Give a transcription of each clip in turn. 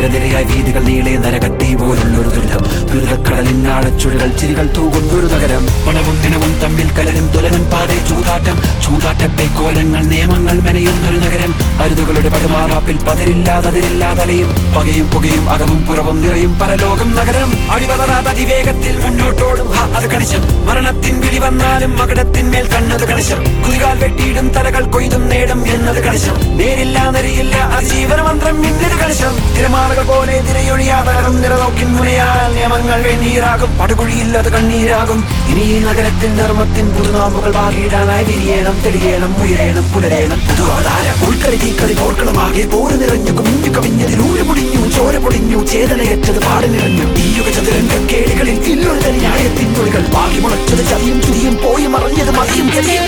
നിരനിരയായി വീതികൾ നീളെ നരകത്തി പോലുള്ളൊരു ദുരിതം ദുരിതക്കടലിനാഴച്ചുഴികൾ ചിരികൾ തൂകുന്നൊരു നഗരം പണവും ദിനവും തമ്മിൽ കലരും തുലനം പാടെ ചൂതാട്ടം ചൂതാട്ടത്തെ കോലങ്ങൾ നിയമങ്ങൾ മെനയുന്നൊരു നഗരം അരുതുകളുടെ പടുമാറാപ്പിൽ പതിരില്ലാതതിരില്ലാതലയും പകയും പുകയും അകവും പുറവും നിറയും പരലോകം നഗരം അടിവതറാത അതിവേഗത്തിൽ മുന്നോട്ടോടും ഹാ, അത് കണിശം മരണത്തിൻ വിളി വന്നാലും മകടത്തിന്മേൽ കണ്ണത് കണിശം കുതികാൽ വെട്ടിയിടും തലകൾ കൊയ്തും നേടും എന്നത് കണിശം നേരില്ല നരിയില്ല അതിജീവന മന്ത്രം ഇന്നത് കണിശം തിരമാലകൾ പോലെ തിരയൊഴിയാതകം നിറനോക്കിൻ മുനയാൽ നിയമങ്ങൾ വെണ്ണീരാകും പടുകുഴിയിൽ അത് കണ്ണീരാകും ഇനി ഈ നഗരത്തിൻ ധർമ്മത്തിൻ പുതുനാമ്പുകൾ വാകിയിടാനായി വിരിയണം തെളിയണം ഉയരേണം പുലരേണം പുതുവാധാര ഉൾക്കളി തീക്കളി പോർക്കളമാകെ പോര് നിറഞ്ഞു കുഞ്ഞു കവിഞ്ഞതിൽ ഊര് പൊടിഞ്ഞു ചോര പൊടിഞ്ഞു ചേതനയറ്റത് പാട് നിറഞ്ഞു ഈ യുഗചതുരംഗ കേളികളിൽ തില്ലൊരു തനി ന്യായത്തിൻ തുളികൾ ബാക്കി മുളച്ചത് ചതിയും ചുതിയും പോയി മറഞ്ഞത് മതിയും ഗതിയും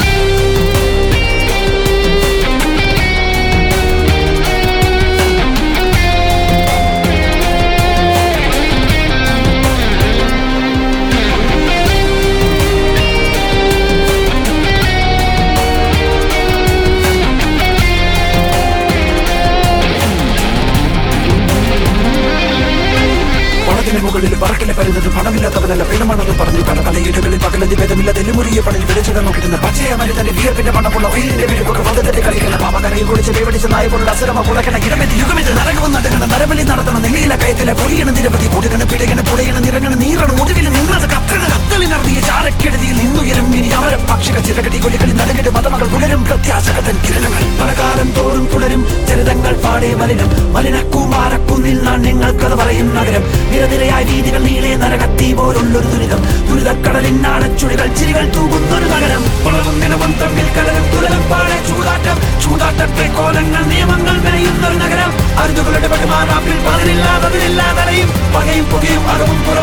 പണത്തിന് മുകളിൽ പറക്കിലെ പരുന്നത് പണമില്ലാത്തവനല്ല പിണമാണെന്ന് പറഞ്ഞു പല പലയിടങ്ങളിൽ പകലതി ഭേദമില്ല തെല്ലുമുറിയെ പണിഞ്ഞ് വിളിച്ചിടം നോക്കിയിരുന്ന പച്ചയമരി തന്റെ വിയർപ്പിന്റെ മണ്ണപ്പുള്ള വെയിലിന്റെ വിഴുപ്പൊക്കെ വന്നത്തെ കളിക്കുന്ന പാപകരയിൽ കുളിച്ച് വേവടിച്ച് നായപോലുള്ള അസുരമ പുളക്കണ ഇടമെത്തി യുഗമെത്തി നരകവും നടക്കണം നരബലി നടത്തണം നെല്ലിയിലെ കയത്തിലെ പൊടിയണ നിരവധി പൊടികണ പിടകണ പുടയണ നിറങ്ങണ നീറണം മുടിവിൽ നിന്നത് കത്തണ കത്തളി നടത്തിയ ചാരക്കെടുതിയിൽ നിന്നുയരും ഇനി അവരെ പക്ഷിക ചിറകടി കൊല്ലികളിൽ നടകിട്ട് മതമകൾ പുലരും പ്രത്യാശകതൻ കിരണങ്ങൾ പലകാലം തോറും തുടരും ചരിതങ്ങൾ പാടെ മലിനം മലിനക്കുമാരക്കുന്നിൽ നാണ്യങ്ങൾ കഥ പറയും നഗരം നിരനിരയായി വീതികൾ നീളെ നരകത്തി പോലുള്ളൊരു ദുരിതം ദുരിതക്കടലിനാഴച്ചുഴികൾ ചിരികൾ തൂകുന്നൊരു നഗരം വളവും നിലവും തമ്മിൽ കലരും തുലനം പാടെ ചൂതാട്ടം ചൂതാട്ടത്തെ കോലങ്ങൾ നിയമങ്ങൾ മെനയുന്നൊരു നഗരം അരുതുകളുടെ പകമാറാപ്പിൽ പതിരില്ലാതതിരില്ലാതലയും പകയും പുകയും അകവും പുറവും